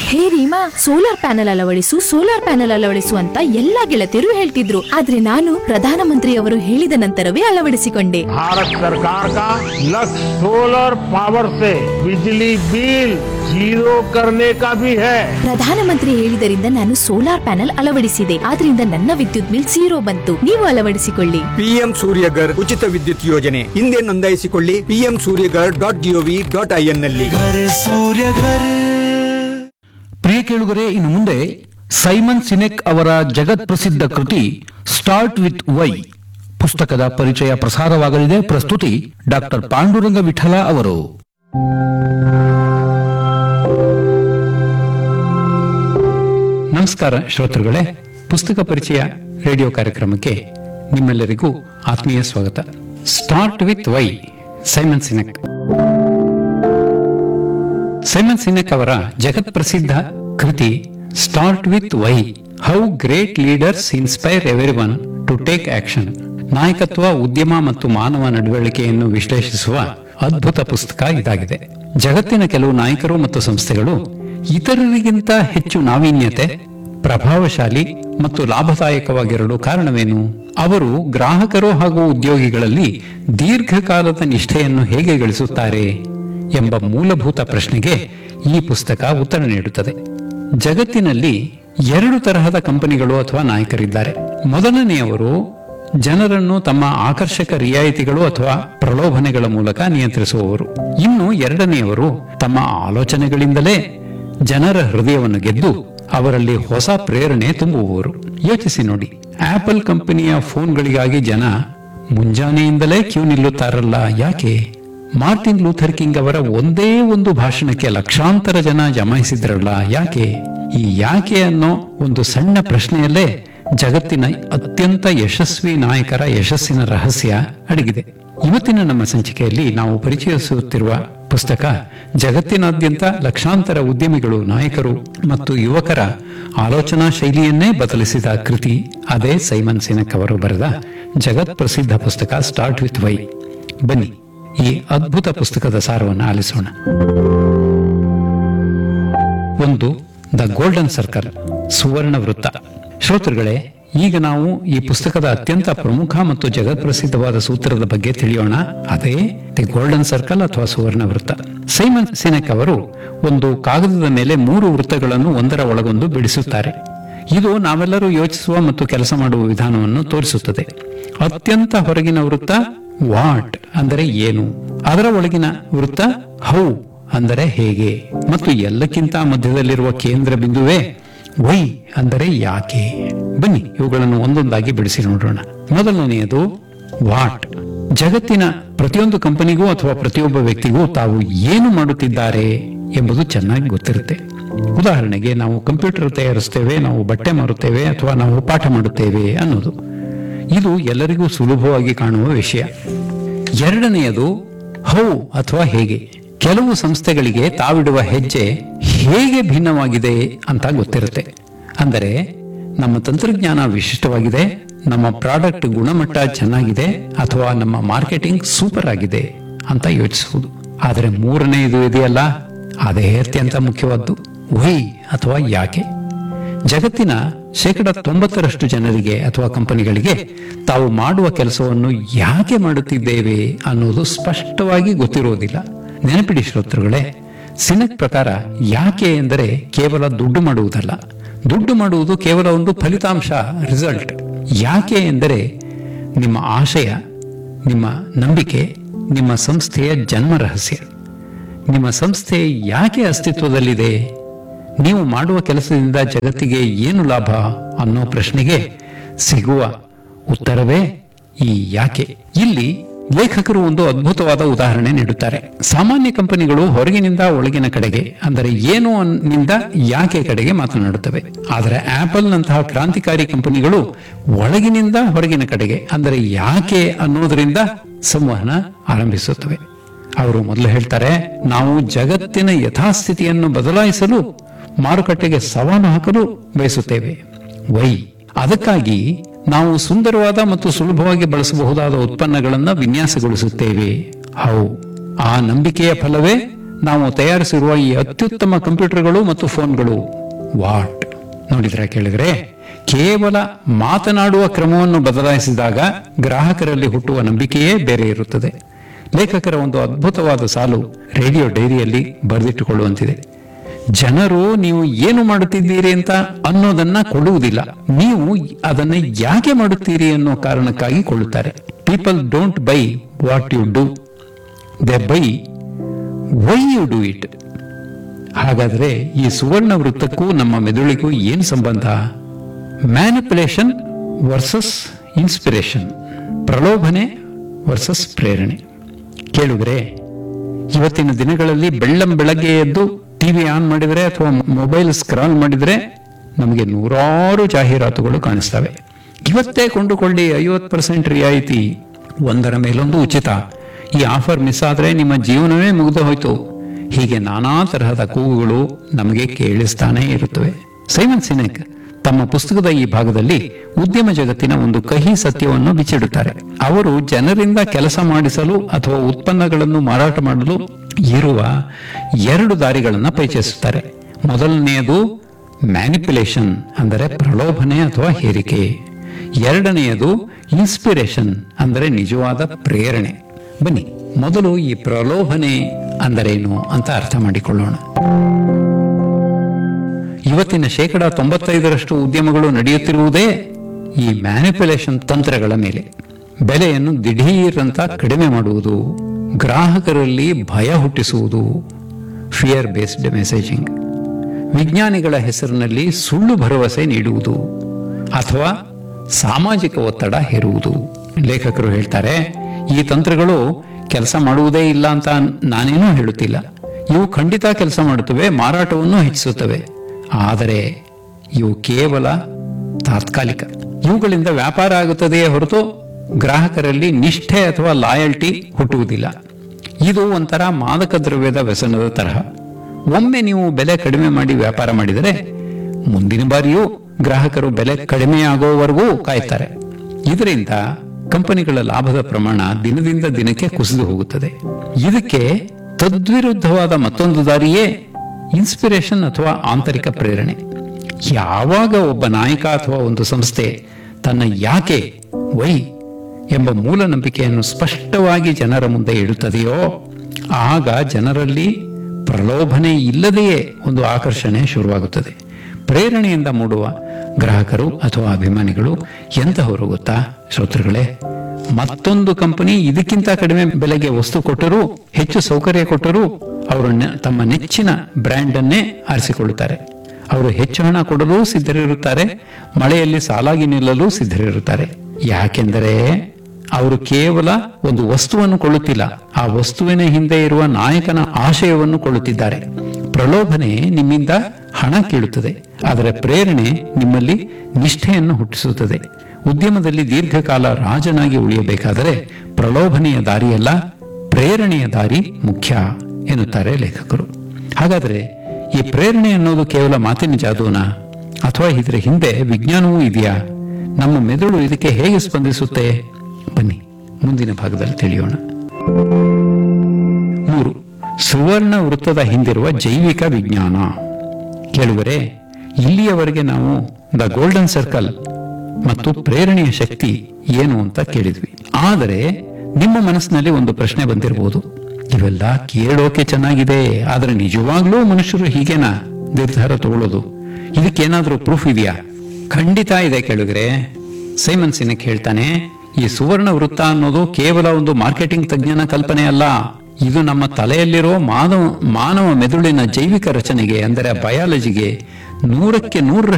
ಹೇ Reema solar panel ಅಳವಡಿಸು solar panel ಅಳವಡಿಸು ಅಂತ ಎಲ್ಲಾ ಗೆಳತಿಯರು ಹೇಳ್ತಿದ್ರು ಆದ್ರೆ ನಾನು ಪ್ರಧಾನಮಂತ್ರಿಯವರು ಹೇಳಿದ ನಂತರವೇ ಅಳವಡಿಸಿಕೊಂಡೆ भारत सरकार का लक्ष्य सोलर पावर से बिजली बिल जीरो करने का भी है ಪ್ರಧಾನಮಂತ್ರಿ ಹೇಳಿದರಿಂದ ನಾನು ಸೋಲಾರ್ ಪ್ಯಾನೆಲ್ ಅಳವಡಿಸಿದೆ ಆದ್ರಿಂದ ನನ್ನ ವಿದ್ಯುತ್ ಬಿಲ್ ಝೀರೋ ಬಂತು ನೀವು ಅಳವಡಿಸಿಕೊಳ್ಳಿ ಪಿಎಂ ಸೂರ್ಯಗರ್ ಉಚಿತ ವಿದ್ಯುತ್ ಯೋಜನೆ ಹಿಂದೆ ನೋಂದಾಯಿಸಿಕೊಳ್ಳಿ PM Suryaghar dot GOV dot IN ನಲ್ಲಿ ಪ್ರಿಯ ಕೇಳುಗರೆ ಇನ್ನು ಮುಂದೆ ಸೈಮನ್ ಸಿನೆಕ್ ಅವರ ಜಗತ್ ಪ್ರಸಿದ್ಧ ಕೃತಿ ಸ್ಟಾರ್ಟ್ ವಿತ್ ವೈ ಪುಸ್ತಕದ ಪರಿಚಯ ಪ್ರಸಾರವಾಗಲಿದೆ ಪ್ರಸ್ತುತಿ ಡಾಕ್ಟರ್ ಪಾಂಡುರಂಗ ವಿಠಲ ಅವರು ನಮಸ್ಕಾರ ಶ್ರೋತೃಗಳೇ ಪುಸ್ತಕ ಪರಿಚಯ ರೇಡಿಯೋ ಕಾರ್ಯಕ್ರಮಕ್ಕೆ ನಿಮ್ಮೆಲ್ಲರಿಗೂ ಆತ್ಮೀಯ ಸ್ವಾಗತ start with why Simon Sinek Simon Sinek ಅವರ ಜಗತ್ ಪ್ರಸಿದ್ಧ ಕೃತಿ start with why how great leaders inspire everyone to take action ನಾಯಕತ್ವ ಉದ್ಯಮ ಮತ್ತು ಮಾನವ ನಡವಳಿಕೆಯನ್ನು ವಿಶ್ಲೇಷಿಸುವ ಅದ್ಭುತ ಪುಸ್ತಕ ಇದಾಗಿದೆ ಜಗತ್ತಿನ ಕೆಲವು ನಾಯಕರು ಮತ್ತು ಸಂಸ್ಥೆಗಳು ಇತರರಿಗಿಂತ ಹೆಚ್ಚು ನಾವೀನ್ಯತೆ ಪ್ರಭಾವಶಾಲಿ ಮತ್ತು ಲಾಭದಾಯಕವಾಗಿರಲು ಕಾರಣವೇನು ಅವರು ಗ್ರಾಹಕರು ಹಾಗೂ ಉದ್ಯೋಗಿಗಳಲ್ಲಿ ದೀರ್ಘಕಾಲದ ನಿಷ್ಠೆಯನ್ನು ಹೇಗೆ ಗಳಿಸುತ್ತಾರೆ ಎಂಬ ಮೂಲಭೂತ ಪ್ರಶ್ನೆಗೆ ಈ ಪುಸ್ತಕ ಉತ್ತರ ನೀಡುತ್ತದೆ ಜಗತ್ತಿನಲ್ಲಿ ಎರಡು ತರಹದ ಕಂಪನಿಗಳು ಅಥವಾ ನಾಯಕರಿದ್ದಾರೆ ಮೊದಲನೆಯವರು ಜನರನ್ನು ತಮ್ಮ ಆಕರ್ಷಕ ರಿಯಾಯಿತಿಗಳು ಅಥವಾ ಪ್ರಲೋಭನೆಗಳ ಮೂಲಕ ನಿಯಂತ್ರಿಸುವವರು ಇನ್ನು ಎರಡನೆಯವರು ತಮ್ಮ ಆಲೋಚನೆಗಳಿಂದಲೇ ಜನರ ಹೃದಯವನ್ನು ಗೆದ್ದು ಅವರಲ್ಲಿ ಹೊಸ ಪ್ರೇರಣೆ ತುಂಬುವವರು ಯೋಚಿಸಿ ನೋಡಿ ಆಪಲ್ ಕಂಪನಿಯ ಫೋನ್ಗಳಿಗಾಗಿ ಜನ ಮುಂಜಾನೆಯಿಂದಲೇ ಕ್ಯೂ ನಿಲ್ಲುತ್ತಾರಲ್ಲ ಯಾಕೆ ಮಾರ್ಟಿನ್ ಲೂಥರ್ ಕಿಂಗ್ ಅವರ ಒಂದೇ ಒಂದು ಭಾಷಣಕ್ಕೆ ಲಕ್ಷಾಂತರ ಜನ ಜಮಾಯಿಸಿದ್ರಲ್ಲ ಯಾಕೆ ಈ ಯಾಕೆ ಅನ್ನೋ ಒಂದು ಸಣ್ಣ ಪ್ರಶ್ನೆಯಲ್ಲೇ ಜಗತ್ತಿನ ಅತ್ಯಂತ ಯಶಸ್ವಿ ನಾಯಕರ ಯಶಸ್ಸಿನ ರಹಸ್ಯ ಅಡಗಿದೆ ಇವತ್ತಿನ ನಮ್ಮ ಸಂಚಿಕೆಯಲ್ಲಿ ನಾವು ಪರಿಚಯಿಸುತ್ತಿರುವ ಪುಸ್ತಕ ಜಗತ್ತಿನಾದ್ಯಂತ ಲಕ್ಷಾಂತರ ಉದ್ಯಮಿಗಳು ನಾಯಕರು ಮತ್ತು ಯುವಕರ ಆಲೋಚನಾ ಶೈಲಿಯನ್ನೇ ಬದಲಿಸಿದ ಕೃತಿ ಅದೇ ಸೈಮನ್ ಸಿನಕ್ ಅವರು ಬರೆದ ಜಗತ್ ಪ್ರಸಿದ್ಧ ಪುಸ್ತಕ ಸ್ಟಾರ್ಟ್ ವಿತ್ ವೈ ಬನ್ನಿ ಈ ಅದ್ಭುತ ಪುಸ್ತಕದ ಸಾರವನ್ನು ಆಲಿಸೋಣ ಒಂದು ದ ಗೋಲ್ಡನ್ ಸರ್ಕಲ್ ಸುವರ್ಣ ವೃತ್ತ ಶ್ರೋತೃಗಳೇ ಈಗ ನಾವು ಈ ಪುಸ್ತಕದ ಅತ್ಯಂತ ಪ್ರಮುಖ ಮತ್ತು ಜಗತ್ಪ್ರಸಿದ್ಧವಾದ ಸೂತ್ರದ ಬಗ್ಗೆ ತಿಳಿಯೋಣ ಅದೇ ದಿ ಗೋಲ್ಡನ್ ಸರ್ಕಲ್ ಅಥವಾ ಸುವರ್ಣ ವೃತ್ತ ಸೈಮನ್ ಸಿನೆಕ್ ಅವರು ಒಂದು ಕಾಗದದ ಮೇಲೆ ಮೂರು ವೃತ್ತಗಳನ್ನು ಒಂದರ ಒಳಗೊಂದು ಬಿಡಿಸುತ್ತಾರೆ ಇದು ನಾವೆಲ್ಲರೂ ಯೋಚಿಸುವ ಮತ್ತು ಕೆಲಸ ಮಾಡುವ ವಿಧಾನವನ್ನು ತೋರಿಸುತ್ತದೆ ಅತ್ಯಂತ ಹೊರಗಿನ ವೃತ್ತ ವಾಟ್ ಅಂದರೆ ಏನು ಅದರ ಒಳಗಿನ ವೃತ್ತ ಹೌ ಅಂದರೆ ಹೇಗೆ ಮತ್ತು ಎಲ್ಲಕ್ಕಿಂತ ಮಧ್ಯದಲ್ಲಿರುವ ಕೇಂದ್ರ ಬಿಂದುವೇ ವೈ ಅಂದರೆ ಯಾಕೆ ಬನ್ನಿ ಇವುಗಳನ್ನು ಒಂದೊಂದಾಗಿ ಬಿಡಿಸಿ ನೋಡೋಣ ಮೊದಲನೆಯದು ವಾಟ್ ಜಗತ್ತಿನ ಪ್ರತಿಯೊಂದು ಕಂಪನಿಗೂ ಅಥವಾ ಪ್ರತಿಯೊಬ್ಬ ವ್ಯಕ್ತಿಗೂ ತಾವು ಏನು ಮಾಡುತ್ತಿದ್ದಾರೆ ಎಂಬುದು ಚೆನ್ನಾಗಿ ಗೊತ್ತಿರುತ್ತೆ ಉದಾಹರಣೆಗೆ ನಾವು ಕಂಪ್ಯೂಟರ್ ತಯಾರಿಸ್ತೇವೆ ನಾವು ಬಟ್ಟೆ ಮಾರುತ್ತೇವೆ ಅಥವಾ ನಾವು ಪಾಠ ಮಾಡುತ್ತೇವೆ ಅನ್ನೋದು ಇದು ಎಲ್ಲರಿಗೂ ಸುಲಭವಾಗಿ ಕಾಣುವ ವಿಷಯ ಎರಡನೆಯದು ಹೌ ಅಥವಾ ಹೇಗೆ ಕೆಲವು ಸಂಸ್ಥೆಗಳಿಗೆ ತಾವಿಡುವ ಹೆಜ್ಜೆ ಹೇಗೆ ಭಿನ್ನವಾಗಿದೆ ಅಂತ ಗೊತ್ತಿರುತ್ತೆ ಅಂದರೆ ನಮ್ಮ ತಂತ್ರಜ್ಞಾನ ವಿಶಿಷ್ಟವಾಗಿದೆ ನಮ್ಮ ಪ್ರಾಡಕ್ಟ್ ಗುಣಮಟ್ಟ ಚೆನ್ನಾಗಿದೆ ಅಥವಾ ನಮ್ಮ ಮಾರ್ಕೆಟಿಂಗ್ ಸೂಪರ್ ಆಗಿದೆ ಅಂತ ಯೋಚಿಸುವುದು ಆದರೆ ಮೂರನೆಯದು ಇದೆಯಲ್ಲ ಅದೇ ಅತ್ಯಂತ ಮುಖ್ಯವಾದ್ದು ವೈ ಅಥವಾ ಯಾಕೆ ಜಗತ್ತಿನ ಶೇಕಡ ತೊಂಬತ್ತರಷ್ಟು ಜನರಿಗೆ ಅಥವಾ ಕಂಪನಿಗಳಿಗೆ ತಾವು ಮಾಡುವ ಕೆಲಸವನ್ನು ಯಾಕೆ ಮಾಡುತ್ತಿದ್ದೇವೆ ಅನ್ನೋದು ಸ್ಪಷ್ಟವಾಗಿ ಗೊತ್ತಿರುವುದಿಲ್ಲ ನೆನಪಿಡಿ ಶ್ರೋತೃಗಳೇ ಸಿನಕ್ ಪ್ರಕಾರ ಯಾಕೆ ಎಂದರೆ ಕೇವಲ ದುಡ್ಡು ಮಾಡುವುದಲ್ಲ ದುಡ್ಡು ಮಾಡುವುದು ಕೇವಲ ಒಂದು ಫಲಿತಾಂಶ ರಿಸಲ್ಟ್ ಯಾಕೆ ಎಂದರೆ ನಿಮ್ಮ ಆಶಯ ನಿಮ್ಮ ನಂಬಿಕೆ ನಿಮ್ಮ ಸಂಸ್ಥೆಯ ಜನ್ಮ ರಹಸ್ಯ ನಿಮ್ಮ ಸಂಸ್ಥೆ ಯಾಕೆ ಅಸ್ತಿತ್ವದಲ್ಲಿದೆ ನೀವು ಮಾಡುವ ಕೆಲಸದಿಂದ ಜಗತ್ತಿಗೆ ಏನು ಲಾಭ ಅನ್ನೋ ಪ್ರಶ್ನೆಗೆ ಸಿಗುವ ಉತ್ತರವೇ ಈ ಯಾಕೆ ಇಲ್ಲಿ ಲೇಖಕರು ಒಂದು ಅದ್ಭುತವಾದ ಉದಾಹರಣೆ ನೀಡುತ್ತಾರೆ ಸಾಮಾನ್ಯ ಕಂಪನಿಗಳು ಹೊರಗಿನಿಂದ ಒಳಗಿನ ಕಡೆಗೆ ಅಂದರೆ ಏನು ನಿಂದ ಯಾಕೆ ಕಡೆಗೆ ಮಾತನಾಡುತ್ತವೆ ಆದರೆ ಆಪಲ್ ನಂತಹ ಕ್ರಾಂತಿಕಾರಿ ಕಂಪನಿಗಳು ಒಳಗಿನಿಂದ ಹೊರಗಿನ ಕಡೆಗೆ ಅಂದರೆ ಯಾಕೆ ಅನ್ನೋದರಿಂದ ಸಂವಹನ ಆರಂಭಿಸುತ್ತವೆ ಅವರು ಮೊದಲು ಹೇಳ್ತಾರೆ ನಾವು ಜಗತ್ತಿನ ಯಥಾಸ್ಥಿತಿಯನ್ನು ಬದಲಾಯಿಸಲು ಮಾರುಕಟ್ಟೆಗೆ ಸವಾಲು ಹಾಕಲು ಬಯಸುತ್ತೇವೆ ವೈ ಅದಕ್ಕಾಗಿ ನಾವು ಸುಂದರವಾದ ಮತ್ತು ಸುಲಭವಾಗಿ ಬಳಸಬಹುದಾದ ಉತ್ಪನ್ನಗಳನ್ನು ವಿನ್ಯಾಸಗೊಳಿಸುತ್ತೇವೆ ಹೌ ಆ ನಂಬಿಕೆಯ ಫಲವೇ ನಾವು ತಯಾರಿಸಿರುವ ಈ ಅತ್ಯುತ್ತಮ ಕಂಪ್ಯೂಟರ್ಗಳು ಮತ್ತು ಫೋನ್ಗಳು ವಾಟ್ ನೋಡಿದ್ರೆ ಕೇಳಿದ್ರೆ ಕೇವಲ ಮಾತನಾಡುವ ಕ್ರಮವನ್ನು ಬದಲಾಯಿಸಿದಾಗ ಗ್ರಾಹಕರಲ್ಲಿ ಹುಟ್ಟುವ ನಂಬಿಕೆಯೇ ಬೇರೆ ಇರುತ್ತದೆ ಲೇಖಕರ ಒಂದು ಅದ್ಭುತವಾದ ಸಾಲು ರೇಡಿಯೋ ಡೈರಿಯಲ್ಲಿ ಬರೆದಿಟ್ಟುಕೊಳ್ಳುವಂತಿದೆ ಜನರು ನೀವು ಏನು ಮಾಡುತ್ತಿದ್ದೀರಿ ಅಂತ ಅನ್ನೋದನ್ನ ಕೊಳ್ಳುವುದಿಲ್ಲ ನೀವು ಅದನ್ನ ಯಾಕೆ ಮಾಡುತ್ತೀರಿ ಅನ್ನೋ ಕಾರಣಕ್ಕಾಗಿ ಕೊಳ್ಳುತ್ತಾರೆ people don't buy what you do they buy why you do it ಹಾಗಾದ್ರೆ ಈ ಸುವರ್ಣ ವೃತ್ತಕ್ಕೂ ನಮ್ಮ ಮೆದುಳಿಗೂ ಏನು ಸಂಬಂಧ ಮ್ಯಾನಿಪುಲೇಷನ್ ವರ್ಸಸ್ ಇನ್ಸ್ಪಿರೇಷನ್ ಪ್ರಲೋಭನೆ ವರ್ಸಸ್ ಪ್ರೇರಣೆ ಕೇಳಿದ್ರೆ ಇವತ್ತಿನ ದಿನಗಳಲ್ಲಿ ಬೆಳ್ಳಂ ಬೆಳಗ್ಗೆ ಎದ್ದು ಟಿವಿ ಆನ್ ಮಾಡಿದ್ರೆ ಅಥವಾ ಮೊಬೈಲ್ ಸ್ಕ್ರಾಲ್ ಮಾಡಿದ್ರೆ ನಮಗೆ ನೂರಾರು ಜಾಹೀರಾತುಗಳು ಕಾಣಿಸ್ತವೆ ಇವತ್ತೇ ಕೊಂಡುಕೊಳ್ಳಿ ಐವತ್ತು ಪರ್ಸೆಂಟ್ ರಿಯಾಯಿತಿ ಒಂದರ ಮೇಲೊಂದು ಉಚಿತ ಈ ಆಫರ್ ಮಿಸ್ ಆದ್ರೆ ನಿಮ್ಮ ಜೀವನವೇ ಮುಗಿದು ಹೋಯ್ತು ಹೀಗೆ ನಾನಾ ತರಹದ ಕೂಗುಗಳು ನಮಗೆ ಕೇಳಿಸ್ತಾನೆ ಇರುತ್ತವೆ ಸೈಮನ್ ಸಿನೆಕ್ ತಮ್ಮ ಪುಸ್ತಕದ ಈ ಭಾಗದಲ್ಲಿ ಉದ್ಯಮ ಜಗತ್ತಿನ ಒಂದು ಕಹಿ ಸತ್ಯವನ್ನು ಬಿಚ್ಚಿಡುತ್ತಾರೆ ಅವರು ಜನರಿಂದ ಕೆಲಸ ಮಾಡಿಸಲು ಅಥವಾ ಉತ್ಪನ್ನಗಳನ್ನು ಮಾರಾಟ ಮಾಡಲು ಇರುವ ಎರಡು ದಾರಿಗಳನ್ನು ಪರಿಚಯಿಸುತ್ತಾರೆ ಮೊದಲನೆಯದು ಮ್ಯಾನಿಪುಲೇಷನ್ ಅಂದರೆ ಪ್ರಲೋಭನೆ ಅಥವಾ ಹೇರಿಕೆ ಎರಡನೆಯದು ಇನ್ಸ್ಪಿರೇಷನ್ ಅಂದರೆ ನಿಜವಾದ ಪ್ರೇರಣೆ ಬನ್ನಿ ಮೊದಲು ಈ ಪ್ರಲೋಭನೆ ಅಂದರೇನು ಅಂತ ಅರ್ಥ ಮಾಡಿಕೊಳ್ಳೋಣ ಇವತ್ತಿನ ಶೇಕಡ ತೊಂಬತ್ತೈದರಷ್ಟು ಉದ್ಯಮಗಳು ನಡೆಯುತ್ತಿರುವುದೇ ಈ ಮ್ಯಾನಿಪುಲೇಷನ್ ತಂತ್ರಗಳ ಮೇಲೆ ಬೆಲೆಯನ್ನು ದಿಢೀರ್ ಅಂತ ಕಡಿಮೆ ಮಾಡುವುದು ಗ್ರಾಹಕರಲ್ಲಿ ಭಯ ಹುಟ್ಟಿಸುವುದು ಫಿಯರ್ ಬೇಸ್ಡ್ ಮೆಸೇಜಿಂಗ್ ವಿಜ್ಞಾನಿಗಳ ಹೆಸರಿನಲ್ಲಿ ಸುಳ್ಳು ಭರವಸೆ ನೀಡುವುದು ಅಥವಾ ಸಾಮಾಜಿಕ ಒತ್ತಡ ಹೇರುವುದು ಲೇಖಕರು ಹೇಳ್ತಾರೆ ಈ ತಂತ್ರಗಳು ಕೆಲಸ ಮಾಡುವುದೇ ಇಲ್ಲ ಅಂತ ನಾನೇನೂ ಹೇಳುತ್ತಿಲ್ಲ ಇವು ಖಂಡಿತ ಕೆಲಸ ಮಾಡುತ್ತವೆ ಮಾರಾಟವನ್ನು ಹೆಚ್ಚಿಸುತ್ತವೆ ಆದರೆ ಇವು ಕೇವಲ ತಾತ್ಕಾಲಿಕ ಇವುಗಳಿಂದ ವ್ಯಾಪಾರ ಆಗುತ್ತದೆಯೇ ಹೊರತು ಗ್ರಾಹಕರಲ್ಲಿ ನಿಷ್ಠೆ ಅಥವಾ ಲಾಯಲ್ಟಿ ಹುಟ್ಟುವುದಿಲ್ಲ ಇದು ಒಂಥರ ಮಾದಕ ದ್ರವ್ಯದ ವ್ಯಸನದ ತರಹ ಒಮ್ಮೆ ನೀವು ಬೆಲೆ ಕಡಿಮೆ ಮಾಡಿ ವ್ಯಾಪಾರ ಮಾಡಿದರೆ ಮುಂದಿನ ಬಾರಿಯೂ ಗ್ರಾಹಕರು ಬೆಲೆ ಕಡಿಮೆ ಆಗುವವರೆಗೂ ಕಾಯ್ತಾರೆ ಇದರಿಂದ ಕಂಪನಿಗಳ ಲಾಭದ ಪ್ರಮಾಣ ದಿನದಿಂದ ದಿನಕ್ಕೆ ಕುಸಿದು ಹೋಗುತ್ತದೆ ಇದಕ್ಕೆ ತದ್ವಿರುದ್ಧವಾದ ಮತ್ತೊಂದು ದಾರಿಯೇ ಇನ್ಸ್ಪಿರೇಷನ್ ಅಥವಾ ಆಂತರಿಕ ಪ್ರೇರಣೆ ಯಾವಾಗ ಒಬ್ಬ ನಾಯಕ ಅಥವಾ ಒಂದು ಸಂಸ್ಥೆ ತನ್ನ ಯಾಕೆ ವೈ ಎಂಬ ಮೂಲ ನಂಬಿಕೆಯನ್ನು ಸ್ಪಷ್ಟವಾಗಿ ಜನರ ಮುಂದೆ ಇಡುತ್ತದೆಯೋ ಆಗ ಜನರಲ್ಲಿ ಪ್ರಲೋಭನೆ ಇಲ್ಲದೆಯೇ ಒಂದು ಆಕರ್ಷಣೆ ಶುರುವಾಗುತ್ತದೆ ಪ್ರೇರಣೆಯಿಂದ ಮೂಡುವ ಗ್ರಾಹಕರು ಅಥವಾ ಅಭಿಮಾನಿಗಳು ಎಂತಹವರು ಗೊತ್ತಾ ಶ್ರೋತೃಗಳೇ ಮತ್ತೊಂದು ಕಂಪನಿ ಇದಕ್ಕಿಂತ ಕಡಿಮೆ ಬೆಲೆಗೆ ವಸ್ತು ಕೊಟ್ಟರೂ ಹೆಚ್ಚು ಸೌಕರ್ಯ ಕೊಟ್ಟರೂ ಅವರು ನೆ- ತಮ್ಮ ನೆಚ್ಚಿನ ಬ್ರ್ಯಾಂಡ್ ಅನ್ನೇ ಆರಿಸಿಕೊಳ್ಳುತ್ತಾರೆ ಅವರು ಹೆಚ್ಚು ಹಣ ಕೊಡಲು ಸಿದ್ಧರಿರುತ್ತಾರೆ ಮಳೆಯಲ್ಲಿ ಸಾಲಾಗಿ ನಿಲ್ಲಲು ಸಿದ್ಧರಿರುತ್ತಾರೆ ಯಾಕೆಂದರೆ ಅವರು ಕೇವಲ ಒಂದು ವಸ್ತುವನ್ನು ಕೊಳ್ಳುತ್ತಿಲ್ಲ ಆ ವಸ್ತುವಿನ ಹಿಂದೆ ಇರುವ ನಾಯಕನ ಆಶಯವನ್ನು ಕೊಳ್ಳುತ್ತಿದ್ದಾರೆ ಪ್ರಲೋಭನೆ ನಿಮ್ಮಿಂದ ಹಣ ಕೀಳುತ್ತದೆ ಆದರೆ ಪ್ರೇರಣೆ ನಿಮ್ಮಲ್ಲಿ ನಿಷ್ಠೆಯನ್ನು ಹುಟ್ಟಿಸುತ್ತದೆ ಉದ್ಯಮದಲ್ಲಿ ದೀರ್ಘಕಾಲ ರಾಜನಾಗಿ ಉಳಿಯಬೇಕಾದರೆ ಪ್ರಲೋಭನೆಯ ದಾರಿಯಲ್ಲ ಪ್ರೇರಣೆಯ ದಾರಿ ಮುಖ್ಯ ಎನ್ನುತ್ತಾರೆ ಲೇಖಕರು ಹಾಗಾದರೆ ಈ ಪ್ರೇರಣೆ ಅನ್ನೋದು ಕೇವಲ ಮಾತಿನ ಜಾದೂನಾ ಅಥವಾ ಇದರ ಹಿಂದೆ ವಿಜ್ಞಾನವೂ ಇದೆಯಾ ನಮ್ಮ ಮೆದುಳು ಇದಕ್ಕೆ ಹೇಗೆ ಸ್ಪಂದಿಸುತ್ತೆ ಬನ್ನಿ ಮುಂದಿನ ಭಾಗದಲ್ಲಿ ತಿಳಿಯೋಣ ಮೂರು ಸುವರ್ಣ ವೃತ್ತದ ಹಿಂದಿರುವ ಜೈವಿಕ ವಿಜ್ಞಾನ ಕೇಳುವರೆ ಇಲ್ಲಿಯವರೆಗೆ ನಾವು ದ ಗೋಲ್ಡನ್ ಸರ್ಕಲ್ ಮತ್ತು ಪ್ರೇರಣೆಯ ಶಕ್ತಿ ಏನು ಅಂತ ಕೇಳಿದ್ವಿ ಆದರೆ ನಿಮ್ಮ ಮನಸ್ಸಿನಲ್ಲಿ ಒಂದು ಪ್ರಶ್ನೆ ಬಂದಿರಬಹುದು ಇವೆಲ್ಲ ಕೇಳೋಕೆ ಚೆನ್ನಾಗಿದೆ ಆದರೆ ನಿಜವಾಗ್ಲೂ ಮನುಷ್ಯರು ಹೀಗೇನಾ ನಿರ್ಧಾರ ತಗೊಳ್ಳೋದು ಇದಕ್ಕೇನಾದ್ರೂ ಪ್ರೂಫ್ ಇದೆಯಾ ಖಂಡಿತ ಇದೆ ಕೇಳಿದ್ರೆ ಸೈಮನ್ ಸಿನೆಕ್ ಹೇಳ್ತಾನೆ ಈ ಸುವರ್ಣ ವೃತ್ತ ಅನ್ನೋದು ಕೇವಲ ಒಂದು ಮಾರ್ಕೆಟಿಂಗ್ ತಜ್ಞನ ಕಲ್ಪನೆ ಅಲ್ಲ ಇದು ನಮ್ಮ ತಲೆಯಲ್ಲಿರೋ ಮಾನವ ಮಾನವ ಮೆದುಳಿನ ಜೈವಿಕ ರಚನೆಗೆ ಅಂದರೆ ಬಯಾಲಜಿಗೆ ನೂರಕ್ಕೆ ನೂರರಷ್ಟು